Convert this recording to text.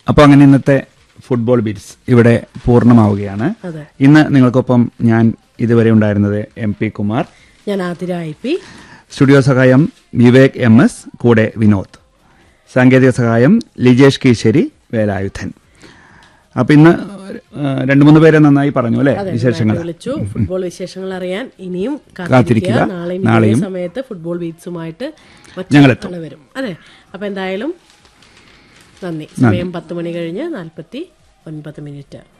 അപ്പോൾ അങ്ങനെ ഇന്നത്തെ ഫുട്ബോൾ ബീറ്റ്സ് ഇവിടെ പൂർണ്ണമാവുകയാണ് അതെ ഇന്ന് നിങ്ങൾക്കൊപ്പം ഞാൻ ഇതുവരെ ഉണ്ടായിരുന്നത് എം പി കുമാർ ഞാൻ ആതിര ഐ പി സ്റ്റുഡിയോ സഹായം വിവേക് എം എസ് കൂടെ വിനോദ് സാങ്കേതിക സഹായം ലിജേഷ് കീശ്ശേരി വേലായുധൻ അപ്പൊ ഇന്ന് ആ, രണ്ടു മൂന്ന് പേരെ നന്നായി പറഞ്ഞു അല്ലെ അതെ, വിശേഷങ്ങൾ നന്നായിട്ട് വിളിച്ചു ഫുട്ബോൾ വിശേഷങ്ങൾ അറിയാൻ ഇനിയും കാത്തിരിക്കുക. കാത്തിരിക്കുക നാളെയും ഇതേ നാളെയും സമയത്ത് ഫുട്ബോൾ ബീറ്റ്സുമായിട്ട് ഞങ്ങളെത്തും. ആള് വരും അതെ അപ്പൊ എന്തായാലും നന്ദി സമയം പത്ത് മണി കഴിഞ്ഞ് നാൽപ്പത്തി ഒൻപത് മിനിറ്റ്